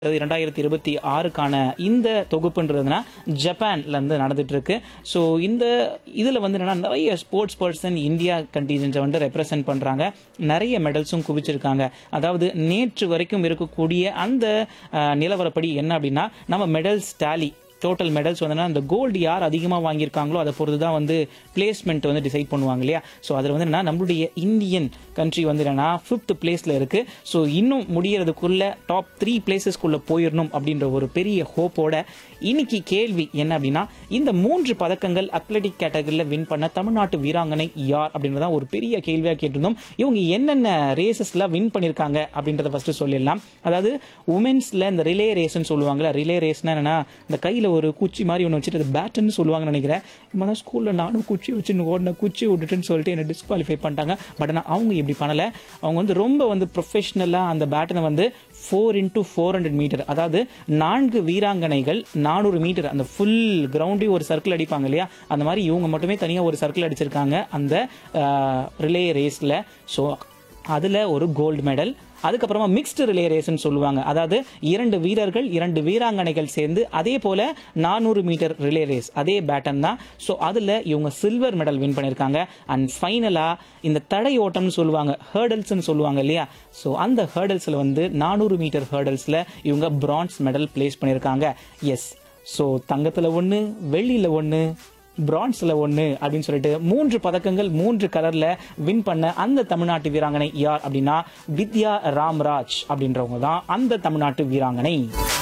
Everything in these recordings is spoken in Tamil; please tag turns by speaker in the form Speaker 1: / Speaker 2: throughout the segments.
Speaker 1: இரண்டாயிரத்தி இருபத்தி ஆறுக்கான இந்த தொகுப்புன்றதுனா ஜப்பான்ல இருந்து நடந்துட்டு இருக்கு ஸோ இந்த இதுல வந்து என்னன்னா நிறைய ஸ்போர்ட்ஸ் பர்சன் இந்தியா கண்டிஜென்ட்டை வந்து ரெப்ரசென்ட் பண்றாங்க நிறைய மெடல்ஸும் குவிச்சிருக்காங்க அதாவது நேற்று வரைக்கும் இருக்கக்கூடிய அந்த அஹ், நிலவரப்படி என்ன அப்படின்னா நம்ம மெடல்ஸ் டேலி டோட்டல் மெடல்ஸ் வந்து அந்த கோல்டு யார் அதிகமாக வாங்கியிருக்காங்களோ அதை பொறுத்து தான் வந்து பிளேஸ்மெண்ட் வந்து டிசைட் பண்ணுவாங்க இல்லையா ஸோ அதில் வந்து என்னன்னா நம்மளுடைய இந்தியன் கண்ட்ரி வந்து என்னன்னா ஃபிஃப்த் பிளேஸில் இருக்கு ஸோ இன்னும் முடியறதுக்குள்ள டாப் த்ரீ பிளேசஸ்க்குள்ள போயிடணும் அப்படின்ற ஒரு பெரிய ஹோப்போட இன்னைக்கு கேள்வி என்ன அப்படின்னா இந்த மூன்று பதக்கங்கள் அத்லெட்டிக் கேட்டகரியில் வின் பண்ண தமிழ்நாட்டு வீராங்கனை யார் அப்படின்றதான் ஒரு பெரிய கேள்வியாக கேட்டிருந்தோம் இவங்க என்னென்ன ரேசஸ்ல வின் பண்ணியிருக்காங்க அப்படின்றத ஃபர்ஸ்ட் சொல்லிடலாம் அதாவது உமன்ஸ்ல இந்த ரிலே ரேஸ்ன்னு சொல்லுவாங்கல்ல ரிலே ரேஸ்னா என்னன்னா இந்த கையில ஒரு குச்சி மாதிரி ஒன்று வச்சுட்டு அது பேட்டுன்னு சொல்லுவாங்கன்னு நினைக்கிறேன் இப்போ தான் ஸ்கூல்ல நானும் குச்சி வச்சு ஓடின குச்சி விட்டுட்டுன்னு சொல்லிட்டு என்னை டிஸ்குவாலிஃபை பண்ணிட்டாங்க பட் ஆனால் அவங்க இப்படி பண்ணல அவங்க வந்து ரொம்ப வந்து ப்ரொஃபஷனலாக அந்த பேட்டனை வந்து four into four hundred metre அதாவது நான்கு வீராங்கனைகள் நானூறு மீட்டர் அந்த ஃபுல் கிரவுண்டையும் ஒரு சர்க்கிள் அடிப்பாங்க இல்லையா அந்த மாதிரி இவங்க மட்டுமே தனியாக ஒரு சர்க்கிள் அடிச்சிருக்காங்க அந்த ரிலே ரேஸில் ஸோ அதில் ஒரு கோல்டு மெடல் அதுக்கப்புறமா மிக்ஸ்டு ரிலே ரேஸ்ன்னு சொல்லுவாங்க அதாவது இரண்டு வீரர்கள் இரண்டு வீராங்கனைகள் சேர்ந்து அதே போல நானூறு மீட்டர் ரிலே ரேஸ் அதே பேட்டன் தான் ஸோ அதில் இவங்க சில்வர் மெடல் வின் பண்ணியிருக்காங்க அண்ட் ஃபைனலாக இந்த தடை ஓட்டம்னு சொல்லுவாங்க ஹேர்டல்ஸ்னு சொல்லுவாங்க இல்லையா ஸோ அந்த ஹேர்டல்ஸில் வந்து நானூறு மீட்டர் ஹேர்டல்ஸில் இவங்க பிரான்ஸ் மெடல் பிளேஸ் பண்ணியிருக்காங்க எஸ் ஸோ தங்கத்தில் ஒன்று வெள்ளியில் ஒன்று பிரான்ஸ்ல ஒன்று அப்படின்னு சொல்லிட்டு மூன்று பதக்கங்கள் மூன்று கலர்ல வின் பண்ண அந்த தமிழ்நாட்டு வீராங்கனை யார் அப்படின்னா வித்யா ராம்ராஜ் அப்படின்றவங்க தான் அந்த தமிழ்நாட்டு வீராங்கனை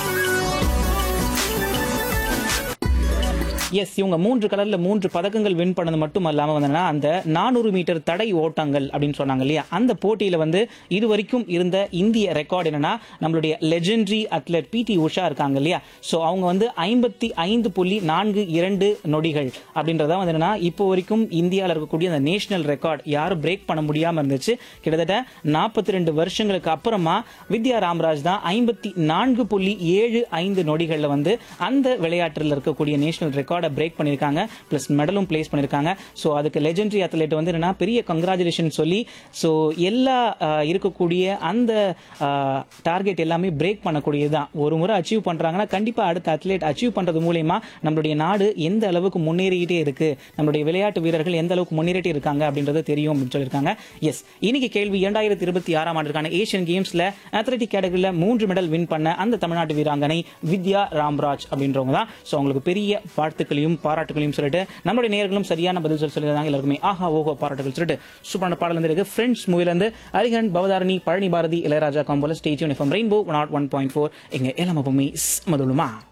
Speaker 1: எஸ் இவங்க மூன்று கலர்ல மூன்று பதக்கங்கள் வின் பண்ணது மட்டும் அல்லாம வந்தனா அந்த நானூறு மீட்டர் தடை ஓட்டங்கள் அப்படின்னு சொன்னாங்க இல்லையா அந்த போட்டியில வந்து இது வரைக்கும் இருந்த இந்திய ரெக்கார்டு என்னன்னா நம்மளுடைய லெஜெண்டரி அத்லெட் பிடி உஷா இருக்காங்க இல்லையா ஸோ அவங்க வந்து ஐம்பத்தி ஐந்து புள்ளி நான்கு இரண்டு நொடிகள் அப்படின்றத வந்து என்னன்னா இப்போ வரைக்கும் இந்தியாவில் இருக்கக்கூடிய அந்த நேஷனல் ரெக்கார்ட் யாரும் பிரேக் பண்ண முடியாம இருந்துச்சு கிட்டத்தட்ட நாற்பத்தி ரெண்டு வருஷங்களுக்கு அப்புறமா வித்யா ராமராஜ் தான் ஐம்பத்தி நான்கு புள்ளி ஏழு ஐந்து நொடிகளில் வந்து அந்த விளையாட்டில் இருக்கக்கூடிய நேஷனல் ரெக்கார்டை பிரேக் பண்ணியிருக்காங்க ப்ளஸ் மெடலும் பிளேஸ் பண்ணியிருக்காங்க ஸோ அதுக்கு லெஜெண்டரி அத்லெட் வந்து என்னன்னா பெரிய கங்க்ராச்சுலேஷன் சொல்லி ஸோ எல்லா அஹ், இருக்கக்கூடிய அந்த டார்கெட் எல்லாமே பிரேக் பண்ணக்கூடியது தான் ஒரு முறை அச்சீவ் பண்றாங்கன்னா கண்டிப்பா அடுத்த அத்லெட் அச்சீவ் பண்றது மூலயமா நம்மளுடைய நாடு எந்த அளவுக்கு முன்னேறிக்கிட்டே இருக்கு நம்மளுடைய விளையாட்டு வீரர்கள் எந்த அளவுக்கு முன்னேறிட்டே இருக்காங்க அப்படின்றது தெரியும் அப்படின்னு சொல்லியிருக்காங்க எஸ் இன்னைக்கு கேள்வி இரண்டாயிரத்தி இருபத்தி ஆறாம் ஆண்டுக்கான ஏசியன் கேம்ஸ்ல அத்லெட்டிக் கேட்டகரியில் மூன்று மெடல் வின் பண்ண அந்த தமிழ்நாட்டு வீராங்கனை வித்யா ராம்ராஜ் அப்படின்றவங்க தான் ஸோ அவங்களுக்கு பெரிய வாழ்த்துக்களையும் பாராட்டுகளையும் சொல்லிட்டு நம்மளுடைய நேர்களும் சரியான பதில் சொல்லி சொல்லியிருந்தாங்க எல்லாருக்குமே ஆஹா ஓஹோ பாராட்டுகள் சொல்லிட்டு சூப்பரான பாடல் வந்து இருக்கு ஃப்ரெண்ட்ஸ் மூவிலேருந்து அரிகன் பவதாரணி பழனி பாரதி இளையராஜா காம்போல stage FM Rainbow nought one point four எங்க எல்லாமே மதுளுமா